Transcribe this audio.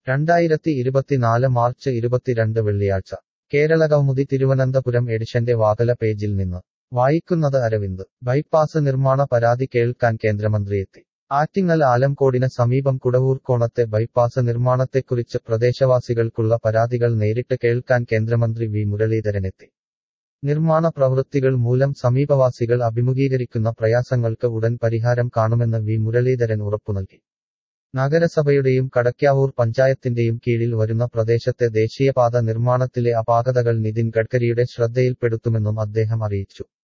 രണ്ടായിരത്തി ഇരുപത്തിനാല് മാർച്ച് ഇരുപത്തിരണ്ട് വെള്ളിയാഴ്ച കേരള കൗമുദി തിരുവനന്തപുരം എഡിഷന്റെ വാകല പേജിൽ നിന്ന് വായിക്കുന്നത് അരവിന്ദ് ബൈപ്പാസ് നിർമ്മാണ പരാതി കേൾക്കാൻ കേന്ദ്രമന്ത്രിയെത്തി ആറ്റിങ്ങൽ ആലംകോടിന് സമീപം കുടവൂർക്കോണത്തെ ബൈപ്പാസ് നിർമ്മാണത്തെക്കുറിച്ച് പ്രദേശവാസികൾക്കുള്ള പരാതികൾ നേരിട്ട് കേൾക്കാൻ കേന്ദ്രമന്ത്രി വി മുരളീധരനെത്തി നിർമ്മാണ പ്രവൃത്തികൾ മൂലം സമീപവാസികൾ അഭിമുഖീകരിക്കുന്ന പ്രയാസങ്ങൾക്ക് ഉടൻ പരിഹാരം കാണുമെന്ന് വി മുരളീധരൻ ഉറപ്പുനൽകി നഗരസഭയുടെയും കടയ്ക്കാവൂർ പഞ്ചായത്തിന്റെയും കീഴിൽ വരുന്ന പ്രദേശത്തെ ദേശീയപാത നിർമ്മാണത്തിലെ അപാകതകൾ നിതിൻ ഗഡ്കരിയുടെ ശ്രദ്ധയിൽപ്പെടുത്തുമെന്നും അദ്ദേഹം അറിയിച്ചു